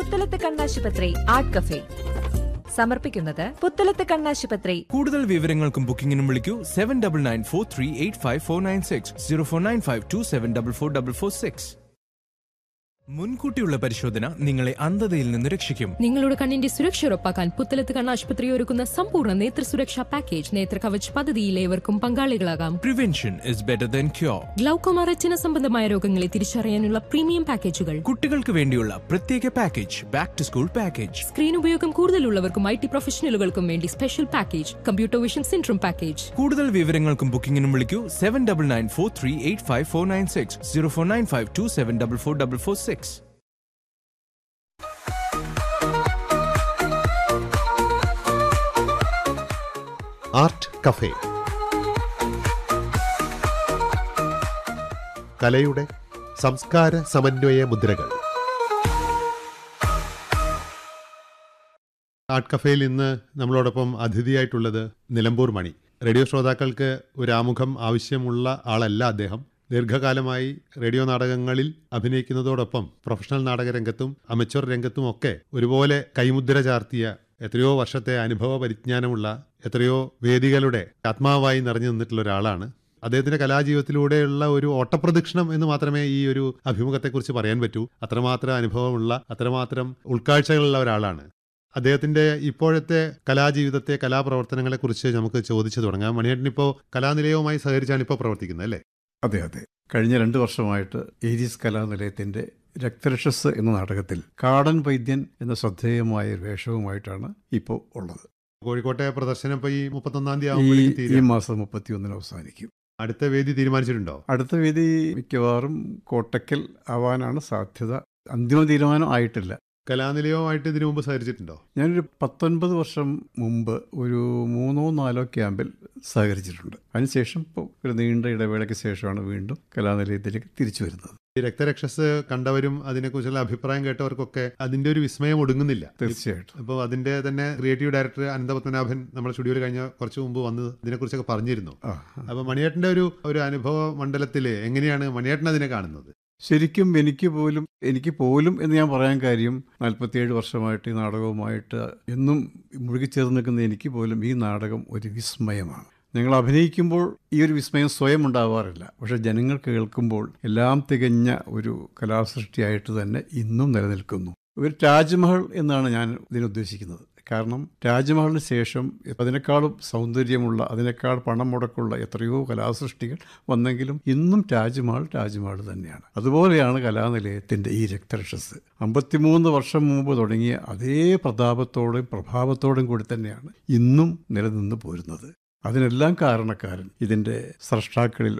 പുത്തലത്ത് കണ്ണാശുപത്രി art cafe സമർപ്പിക്കുന്നത് പുത്തലത്ത് കണ്ണാശുപത്രി കൂടുതൽ വിവരങ്ങൾക്കും ബുക്കിംഗിനും വിളിക്കൂ seven double nine four three eight five four nine six zero four nine five two seven double four double four six മുൻകൂട്ടിയുള്ള പരിശോധന നിങ്ങളെ അന്ധതയിൽ നിന്ന് രക്ഷിക്കും നിങ്ങളുടെ കണ്ണിന്റെ സുരക്ഷ ഉറപ്പാക്കാൻ പുത്തലത്ത് കണ്ണാശുപത്രി ഒരുക്കുന്ന സമ്പൂർണ്ണ നേത്ര സുരക്ഷാ പാക്കേജ് നേത്ര കവച് പദ്ധതിയിൽ ഏവർക്കും പങ്കാളികളാകാം prevention is better than cure glaucoma retina സംബന്ധമായ രോഗങ്ങളെ തിരിച്ചറിയാനുള്ള പ്രീമിയം പാക്കേജുകൾ കുട്ടികൾക്ക് വേണ്ടിയുള്ള പ്രത്യേക package back to school package screen ഉപയോഗം കൂടുതലുള്ളവർക്കും ഐ ടി പ്രൊഫഷണലുകൾക്കും വേണ്ടി special package computer vision syndrome package കൂടുതൽ വിവരങ്ങൾക്കും ബുക്കിംഗിനും വിളിക്കൂ seven double nine four three eight five four nine six zero four nine five two seven double four double four six art cafe കലയുടെ സംസ്കാര സമന്വയ മുദ്രകൾ ആർട്ട് കഫേയിൽ ഇന്ന് നമ്മളോടൊപ്പം അതിഥിയായിട്ടുള്ളത് നിലമ്പൂർ മണി റേഡിയോ ശ്രോതാക്കൾക്ക് ഒരു ആമുഖം ആവശ്യമുള്ള ആളല്ല അദ്ദേഹം ദീർഘകാലമായി റേഡിയോ നാടകങ്ങളിൽ അഭിനയിക്കുന്നതോടൊപ്പം പ്രൊഫഷണൽ നാടക രംഗത്തും അമച്വർ രംഗത്തും ഒക്കെ ഒരുപോലെ കൈമുദ്ര ചാർത്തിയ എത്രയോ വർഷത്തെ അനുഭവ പരിജ്ഞാനമുള്ള എത്രയോ വേദികളുടെ ആത്മാവായി നിറഞ്ഞു നിന്നിട്ടുള്ള ഒരാളാണ് അദ്ദേഹത്തിന്റെ കലാജീവിതത്തിലൂടെയുള്ള ഒരു ഓട്ടപ്രദക്ഷിണം എന്ന് മാത്രമേ ഈ ഒരു അഭിമുഖത്തെക്കുറിച്ച് പറയാൻ പറ്റൂ അത്രമാത്രം അനുഭവമുള്ള അത്രമാത്രം ഉൾക്കാഴ്ചകളുള്ള ഒരാളാണ് അദ്ദേഹത്തിന്റെ ഇപ്പോഴത്തെ കലാജീവിതത്തെ കലാപ്രവർത്തനങ്ങളെ കുറിച്ച് നമുക്ക് ചോദിച്ചു തുടങ്ങാം മണിയേട്ടൻ ഇപ്പോൾ കലാനിലയവുമായി സഹകരിച്ചാണ് ഇപ്പോൾ പ്രവർത്തിക്കുന്നത് അല്ലേ അതെ അതെ കഴിഞ്ഞ രണ്ട് വർഷമായിട്ട് ഏരീസ് കലാനിലയത്തിന്റെ രക്തരക്ഷസ് എന്ന നാടകത്തിൽ കാടൻ വൈദ്യൻ എന്ന ശ്രദ്ധേയമായ ഒരു വേഷവുമായിട്ടാണ് ഇപ്പോൾ ഉള്ളത് കോഴിക്കോട്ടെ പ്രദർശനം ഇപ്പോൾ ഈ മുപ്പത്തൊന്നാം തീയതി ഈ ആകുമ്പോഴേക്കും ഈ തീരും മാസം മുപ്പത്തിയൊന്നിന് അവസാനിക്കും അടുത്ത വേദി തീരുമാനിച്ചിട്ടുണ്ടോ അടുത്ത വേദി മിക്കവാറും കോട്ടക്കൽ ആവാനാണ് സാധ്യത അന്തിമ തീരുമാനം ആയിട്ടില്ല കലാനിലയവുമായിട്ട് ഇതിനു മുമ്പ് സഹകരിച്ചിട്ടുണ്ടോ ഞാനൊരു പത്തൊൻപത് വർഷം മുമ്പ് ഒരു മൂന്നോ നാലോ ക്യാമ്പിൽ സഹകരിച്ചിട്ടുണ്ട് അതിനുശേഷം ഇപ്പോൾ ഒരു നീണ്ട ഇടവേളയ്ക്ക് ശേഷമാണ് വീണ്ടും കലാനിലയത്തിലേക്ക് തിരിച്ചു വരുന്നത് ഈ രക്തരക്ഷസ് കണ്ടവരും അതിനെക്കുറിച്ചുള്ള അഭിപ്രായം കേട്ടവർക്കൊക്കെ അതിന്റെ ഒരു വിസ്മയം ഒടുങ്ങുന്നില്ല തീർച്ചയായിട്ടും അപ്പോൾ അതിന്റെ തന്നെ ക്രിയേറ്റീവ് ഡയറക്ടർ അനന്തപത്മനാഭൻ നമ്മുടെ സ്റ്റുഡിയോയിൽ കഴിഞ്ഞ കുറച്ച് മുമ്പ് വന്ന് ഇതിനെക്കുറിച്ചൊക്കെ പറഞ്ഞിരുന്നു ആ അപ്പോൾ മണിയേട്ടന്റെ ഒരു ഒരു അനുഭവ മണ്ഡലത്തിൽ എങ്ങനെയാണ് മണിയേട്ടൻ അതിനെ കാണുന്നത് ശരിക്കും എനിക്ക് പോലും എനിക്ക് പോലും എന്ന് ഞാൻ പറയാൻ കാര്യം നാൽപ്പത്തിയേഴ് വർഷമായിട്ട് ഈ നാടകവുമായിട്ട് എന്നും മുഴുകിച്ചേർന്ന് നിൽക്കുന്ന എനിക്ക് പോലും ഈ നാടകം ഒരു വിസ്മയമാണ് ഞങ്ങൾ അഭിനയിക്കുമ്പോൾ ഈ ഒരു വിസ്മയം സ്വയം ഉണ്ടാവാറില്ല പക്ഷെ ജനങ്ങൾ കേൾക്കുമ്പോൾ എല്ലാം തികഞ്ഞ ഒരു കലാസൃഷ്ടിയായിട്ട് തന്നെ ഇന്നും നിലനിൽക്കുന്നു ഒരു താജ്മഹൽ എന്നാണ് ഞാൻ ഇതിനുദ്ദേശിക്കുന്നത് കാരണം താജ്മഹലിന് ശേഷം അതിനേക്കാളും സൗന്ദര്യമുള്ള അതിനേക്കാൾ പണം മുടക്കുള്ള എത്രയോ കലാസൃഷ്ടികൾ വന്നെങ്കിലും ഇന്നും താജ്മഹൽ താജ്മഹൽ തന്നെയാണ് അതുപോലെയാണ് കലാനിലയത്തിൻ്റെ ഈ രക്തരക്ഷസ് അമ്പത്തിമൂന്ന് വർഷം മുമ്പ് തുടങ്ങിയ അതേ പ്രതാപത്തോടും പ്രഭാവത്തോടും കൂടി തന്നെയാണ് ഇന്നും നിലനിന്ന് പോരുന്നത് അതിനെല്ലാം കാരണക്കാരൻ ഇതിൻ്റെ സ്രഷ്ടാക്കളിൽ